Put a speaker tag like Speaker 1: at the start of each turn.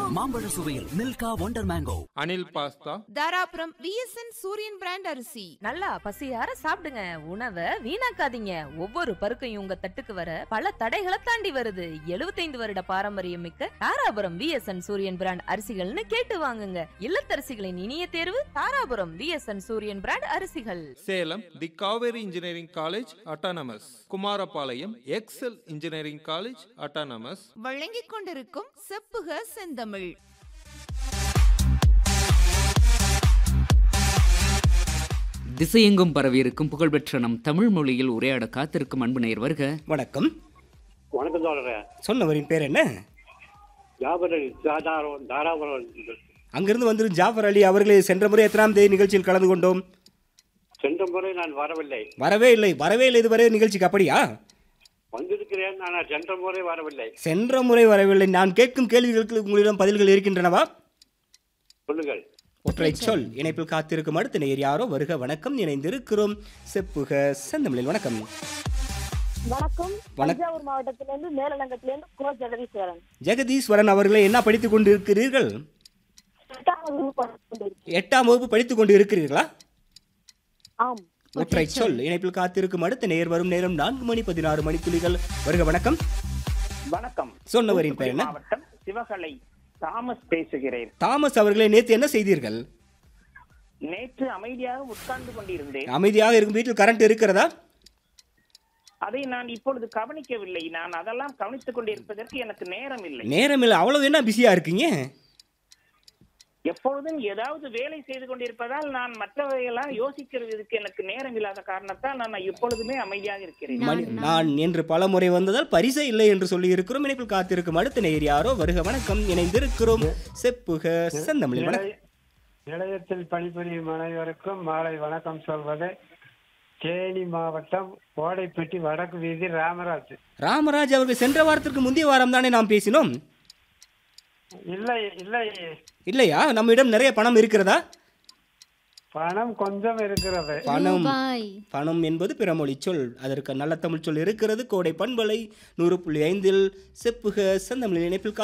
Speaker 1: மாம்பழ சுவையில் Milka wonder mango
Speaker 2: Anil pasta
Speaker 3: Tharapuram VSN Suriyan brand அரிசி
Speaker 4: நல்லா பசியார சாப்பிடுங்க உணவை வீணாக்காதீங்க ஒவ்வொரு பருக்கையும் உங்க தட்டுக்கு வர பல தடைகளை தாண்டி வருது 75 வருட பாரம்பரியம் மிக்க தாராபுரம் விஎஸ்என் சூரியன் பிராண்ட் அரிசிகள்னு கேட்டு வாங்குங்க இல்லத்தரசிகளின் இனிய தேர்வு தாராபுரம் விஎஸ்என் சூரியன் பிராண்ட் அரிசிகள்
Speaker 2: Salem the Kaveri engineering college autonomous Kumarapalayam Excel engineering college autonomous
Speaker 3: வழங்கிக் கொண்டிருக்கும் செப்புக செந்தமிழ்
Speaker 5: திசையெங்கும் பரவியிருக்கும் புகழ்பெற்ற நம் தமிழ் மொழியில் உரையாட காத்திருக்கும் அன்பு நேயர் வருக
Speaker 6: வணக்கம்
Speaker 7: வணக்கம் தோழரே
Speaker 6: சொன்னவரின் பேர் என்ன
Speaker 7: ஜாபர் அலி தாராபுரம் தாராபுரம்
Speaker 6: அங்கிருந்து வந்து ஜாஃபர் அலி அவர்களே சென்ற முறை எத்தனாம் தேதி நிகழ்ச்சியில் கலந்து கொண்டோம்
Speaker 7: சென்ற முறை நான் வரவில்லை
Speaker 6: வரவே இல்லை வரவே இல்லை இதுவரை நிகழ்ச்சிக்கு அப்படியா
Speaker 7: வந்திருக்கிறேன் ஆனால் சென்ற முறை வரவில்லை
Speaker 6: சென்ற முறை வரவில்லை நான் கேட்கும் கேள்விகளுக்கு உங்களிடம் பதில்கள் இருக்கின்றனவா
Speaker 7: சொல்லுங்கள்
Speaker 6: ஒற்றை சொல் இணைப்பில் காத்திருக்கும் அடுத்த நேர் யாரோ வருக வணக்கம் இணைந்திருக்கிறோம் செப்புக செந்தமிழில் வணக்கம்
Speaker 8: வணக்கம்
Speaker 6: வணக்-
Speaker 8: தஞ்சாவூர் மாவட்டத்திலிருந்து மேலலங்கத்திலிருந்து கோ ஜெகதீஸ்வரன்
Speaker 6: ஜெகதீஸ்வரன் அவர்களே என்ன படித்துக் கொண்டு இருக்கிறீர்கள்
Speaker 8: எட்டாம் வகுப்பு படித்துக் கொண்டிருக்கிறேன்.
Speaker 6: எட்டாம் வகுப்பு படித்துக் கொண்டு இருக்கிறீர்களா
Speaker 8: ஆம்
Speaker 6: ஒற்றை சொல் இணைப்பில் காத்திருக்கும் அடுத்த நேர் வரும் நேரம் நான்கு மணி பதினாறு மணித்துளிகள் வருக வணக்கம்
Speaker 9: வணக்கம்
Speaker 6: சொன்னவரின் பெயர் என்ன
Speaker 9: மாவட்டம் சிவகலை தாமஸ் பேசுகிறேன்
Speaker 6: தாமஸ் அவர்களே நேற்று என்ன செய்தீர்கள்
Speaker 9: நேற்று அமைதியாக உட்கார்ந்து கொண்டிருந்தேன்
Speaker 6: அமைதியாக இருக்கும் வீட்டில் கரண்ட் இருக்கிறதா
Speaker 9: அதை நான் இப்பொழுது கவனிக்கவில்லை நான் அதெல்லாம் கவனித்துக் கொண்டிருப்பதற்கு எனக்கு நேரம் இல்லை
Speaker 6: நேரம் இல்லை அவ்வளவு என்ன பிஸியா இருக்கீங்க
Speaker 9: எப்பொழுதும் ஏதாவது வேலை செய்து கொண்டிருப்பதால் நான் மற்றவையெல்லாம் யோசிக்கிறதுக்கு எனக்கு நேரம் இல்லாத காரணத்தால் நான் எப்பொழுதுமே அமைதியாக இருக்கிறேன்
Speaker 6: மணி- நான் என்று பல முறை வந்ததால் பரிசே இல்லை என்று சொல்லி இருக்கிறோம் இணைப்பில் காத்திருக்கும் அடுத்த நேர் யாரோ வருக வணக்கம் இணைந்திருக்கிறோம் செப்புக செந்தமிழில் வணக்கம்
Speaker 10: நிலையத்தில் பணிபுரியும் அனைவருக்கும் மாலை வணக்கம் சொல்வது தேனி மாவட்டம் ஓடைப்பட்டி வடக்கு வீதி ராமராஜ்
Speaker 6: ராமராஜ் அவர்கள் சென்ற வாரத்திற்கு முந்தைய வாரம் தானே நாம் பேசினோம்
Speaker 10: இல்லை இல்லை
Speaker 6: இல்லையா நம்மிடம் நிறைய பணம் இருக்கிறதா
Speaker 10: பணம் கொஞ்சம் இருக்கிறது
Speaker 6: பணம் பணம் என்பது பிறமொழி சொல் அதற்கு நல்ல தமிழ் சொல் இருக்கிறது கோடை பண்பலை நூறு புள்ளி ஐந்தில் செப்புக செந்தமிழில் இணைப்பில்